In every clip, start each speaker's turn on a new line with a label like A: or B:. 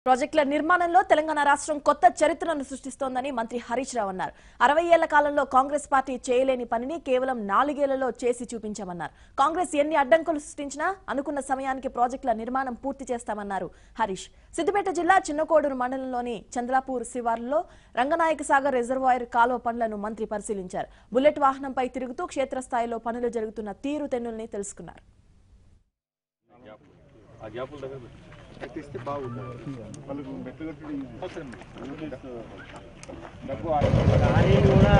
A: ప్రాజెక్టుల నిర్మాణంలో తెలంగాణ రాష్ట్రం కొత్త చరిత్రను సృష్టిస్తోందని మంత్రి హరీష్ రావు అన్నారు అరవై ఏళ్ల కాలంలో కాంగ్రెస్ పార్టీ చేయలేని పనిని కేవలం నాలుగేళ్లలో చేసి చూపించామన్నారు కాంగ్రెస్ ఎన్ని అడ్డంకులు సృష్టించినా అనుకున్న సమయానికి ప్రాజెక్టుల నిర్మాణం పూర్తి చేస్తామన్నారు హరీష్ సిద్దిపేట జిల్లా చిన్నకోడూరు మండలంలోని చంద్రాపూర్ శివార్లలో రంగనాయక సాగర్ రిజర్వాయర్ కాలువ పనులను మంత్రి పరిశీలించారు బుల్లెట్ వాహనంపై తిరుగుతూ క్షేత్రస్థాయిలో పనులు జరుగుతున్న తీరు తెన్నుల్ని తెలుసుకున్నారు
B: ఆ గ్యాపుల దగ్గర పెట్టు.
C: కట్టిస్తే బాగుంటుంది వాళ్ళకు మెట్లు కట్టడం
B: అవసరం లేదు.
C: డబ్బు
D: కానీ కూడా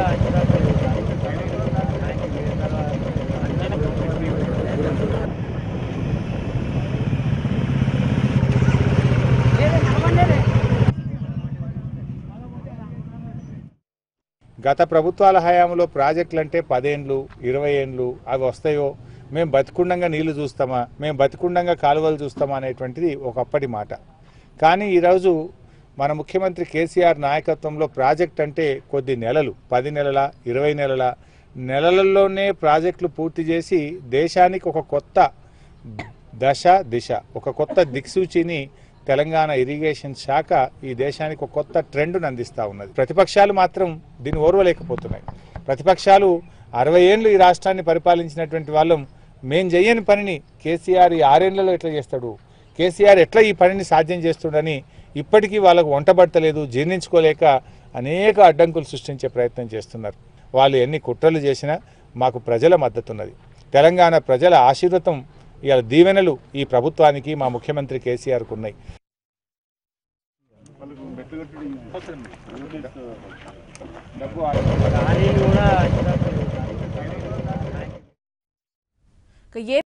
C: గత ప్రభుత్వాల హయాంలో ప్రాజెక్టులు అంటే పదేండ్లు ఇరవై ఏండ్లు అవి వస్తాయో మేము బతికుండంగా నీళ్లు చూస్తామా మేము బతికుండంగా కాలువలు చూస్తామా అనేటువంటిది ఒకప్పటి మాట కానీ ఈరోజు మన ముఖ్యమంత్రి కేసీఆర్ నాయకత్వంలో ప్రాజెక్ట్ అంటే కొద్ది నెలలు పది నెలల ఇరవై నెలల నెలలలోనే ప్రాజెక్టులు పూర్తి చేసి దేశానికి ఒక కొత్త దశ దిశ ఒక కొత్త దిక్సూచిని తెలంగాణ ఇరిగేషన్ శాఖ ఈ దేశానికి ఒక కొత్త ట్రెండ్ను అందిస్తూ ఉన్నది ప్రతిపక్షాలు మాత్రం దీన్ని ఓర్వలేకపోతున్నాయి ప్రతిపక్షాలు అరవై ఏళ్ళు ఈ రాష్ట్రాన్ని పరిపాలించినటువంటి వాళ్ళం మేం చెయ్యని పనిని కేసీఆర్ ఈ ఆరేళ్లలో ఎట్లా చేస్తాడు కేసీఆర్ ఎట్లా ఈ పనిని సాధ్యం చేస్తుండని ఇప్పటికీ వాళ్ళకు వంటబడతలేదు జీర్ణించుకోలేక అనేక అడ్డంకులు సృష్టించే ప్రయత్నం చేస్తున్నారు వాళ్ళు ఎన్ని కుట్రలు చేసినా మాకు ప్రజల మద్దతున్నది తెలంగాణ ప్రజల ఆశీర్వతం ఇవాళ దీవెనలు ఈ ప్రభుత్వానికి మా ముఖ్యమంత్రి కేసీఆర్కు ఉన్నాయి
B: అవసరం లేదు.
C: డబ్బు
D: కానీ కూడా
A: ఇక ఏ